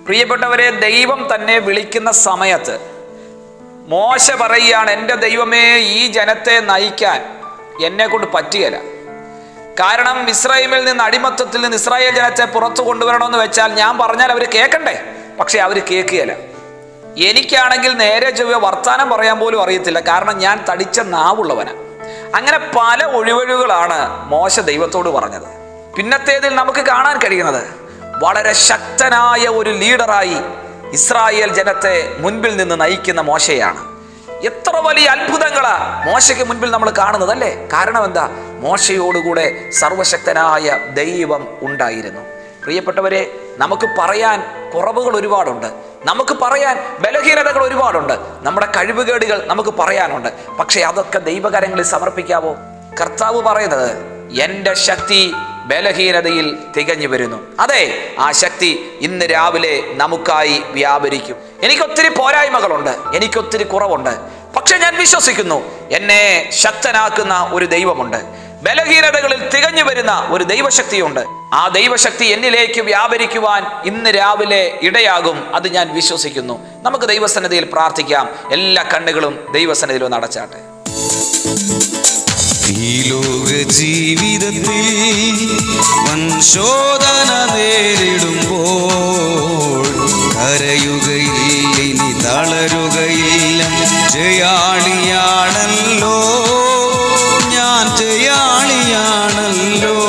പ്രിയപ്പെട്ടവരെ ദൈവം തന്നെ വിളിക്കുന്ന സമയത്ത് മോശ പറയുകയാണ് എൻ്റെ ദൈവമേ ഈ ജനത്തെ നയിക്കാൻ എന്നെ കൊണ്ട് പറ്റുകയില്ല കാരണം ഇസ്രായേലിൽ നിന്ന് അടിമത്തത്തിൽ നിന്ന് ഇസ്രായേൽ ജനത്തെ പുറത്തു കൊണ്ടുവരണമെന്ന് വെച്ചാൽ ഞാൻ പറഞ്ഞാൽ അവർ കേൾക്കണ്ടേ പക്ഷെ അവർ കേൾക്കുകയില്ല എനിക്കാണെങ്കിൽ നേരെ ചൊവ്വ വർത്താനം പറയാൻ പോലും അറിയത്തില്ല കാരണം ഞാൻ തടിച്ച നാവുള്ളവനാണ് അങ്ങനെ പല ഒഴിവഴിവുകളാണ് മോശ ദൈവത്തോട് പറഞ്ഞത് പിന്നത്തേതിൽ നമുക്ക് കാണാൻ കഴിയുന്നത് വളരെ ശക്തനായ ഒരു ലീഡറായി ഇസ്രായേൽ ജനത്തെ മുൻപിൽ നിന്ന് നയിക്കുന്ന മോശയാണ് എത്ര വലിയ അത്ഭുതങ്ങളാ മോശയ്ക്ക് മുൻപിൽ നമ്മൾ കാണുന്നത് അല്ലേ കാരണം എന്താ മോശയോടുകൂടെ സർവശക്തനായ ദൈവം ഉണ്ടായിരുന്നു പ്രിയപ്പെട്ടവരെ നമുക്ക് പറയാൻ കുറവുകൾ ഒരുപാടുണ്ട് നമുക്ക് പറയാൻ ബലഹീനതകൾ ഒരുപാടുണ്ട് നമ്മുടെ കഴിവുകേടുകൾ നമുക്ക് പറയാനുണ്ട് പക്ഷെ അതൊക്കെ ദൈവകരങ്ങളിൽ സമർപ്പിക്കാവോ കർത്താവ് പറയുന്നത് എൻ്റെ ശക്തി ബലഹീനതയിൽ തികഞ്ഞു വരുന്നു അതെ ആ ശക്തി ഇന്ന് രാവിലെ നമുക്കായി വ്യാപരിക്കും എനിക്കൊത്തിരി പോരായ്മകളുണ്ട് എനിക്കൊത്തിരി കുറവുണ്ട് പക്ഷെ ഞാൻ വിശ്വസിക്കുന്നു എന്നെ ശക്തനാക്കുന്ന ഒരു ദൈവമുണ്ട് ബലഹീനതകളിൽ തികഞ്ഞു വരുന്ന ഒരു ദൈവശക്തിയുണ്ട് ആ ദൈവശക്തി എന്നിലേക്ക് വ്യാപരിക്കുവാൻ ഇന്ന് രാവിലെ ഇടയാകും അത് ഞാൻ വിശ്വസിക്കുന്നു നമുക്ക് ദൈവസന്നിധിയിൽ പ്രാർത്ഥിക്കാം എല്ലാ കണ്ണുകളും ദൈവസന്നിധിയിൽ ഒന്ന് അടച്ചാട്ടെ ഈ ലോക ജീവിതത്തിൽ വൻശോധന നേരിടുമ്പോൾ കരയുകയില്ല ഇനി തളരുകയില്ല ജയാളിയാണല്ലോ ഞാൻ ജയാളിയാണല്ലോ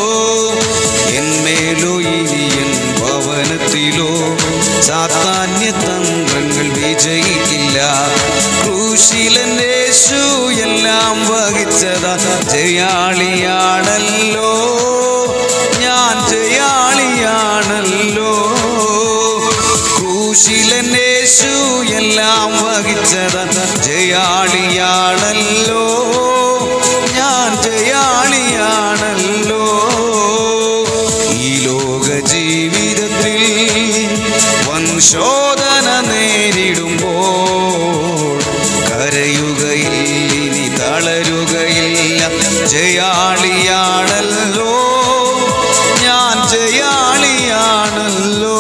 എന്മേലോ ഇനി എൻ ഭവനത്തിലോ സാധാന്യ തന്ത്രങ്ങൾ വിജയിക്കില്ല ക്രൂശിലേശു എല്ലാം വഹിച്ചതാ ജയാളിയാണല്ലോ ഞാൻ ജയാളിയാണല്ലോ ക്രൂശിലേശു എല്ലാം വഹിച്ചതാ ജയാളിയാണല്ലോ ഞാൻ ജയാളിയാണല്ലോ ഈ ലോക ജീവിതത്തിൽ വൻശോധന നേരിടുമ്പോൾ കരയുകയില്ല ഇനി തളരുകയില്ല ജയാളിയാണല്ലോ ഞാൻ ജയാളിയാണല്ലോ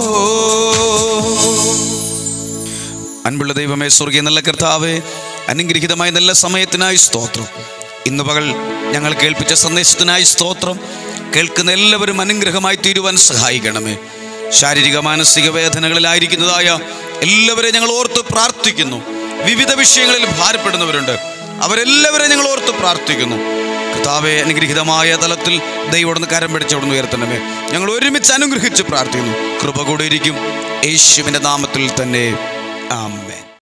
അൻപുള്ള ദൈവമേ സ്വർഗീയ നല്ല കർത്താവേ അനുഗ്രഹിതമായ നല്ല സമയത്തിനായി സ്തോത്രം ഇന്ന് പകൽ ഞങ്ങൾ കേൾപ്പിച്ച സന്ദേശത്തിനായി സ്തോത്രം കേൾക്കുന്ന എല്ലാവരും അനുഗ്രഹമായി തീരുവാൻ സഹായിക്കണമേ ശാരീരിക മാനസിക വേദനകളിലായിരിക്കുന്നതായ എല്ലാവരെയും ഞങ്ങൾ ഓർത്ത് പ്രാർത്ഥിക്കുന്നു വിവിധ വിഷയങ്ങളിൽ ഭാരപ്പെടുന്നവരുണ്ട് അവരെല്ലാവരെയും ഞങ്ങൾ ഓർത്ത് പ്രാർത്ഥിക്കുന്നു കർത്താവെ അനുഗ്രഹിതമായ തലത്തിൽ ദൈവം കരം പിടിച്ചവിടുന്ന് ഉയർത്തണമേ ഞങ്ങൾ ഒരുമിച്ച് അനുഗ്രഹിച്ച് പ്രാർത്ഥിക്കുന്നു കൃപ കൂടെ ഇരിക്കും യേശുവിൻ്റെ നാമത്തിൽ തന്നെ ആമേൻ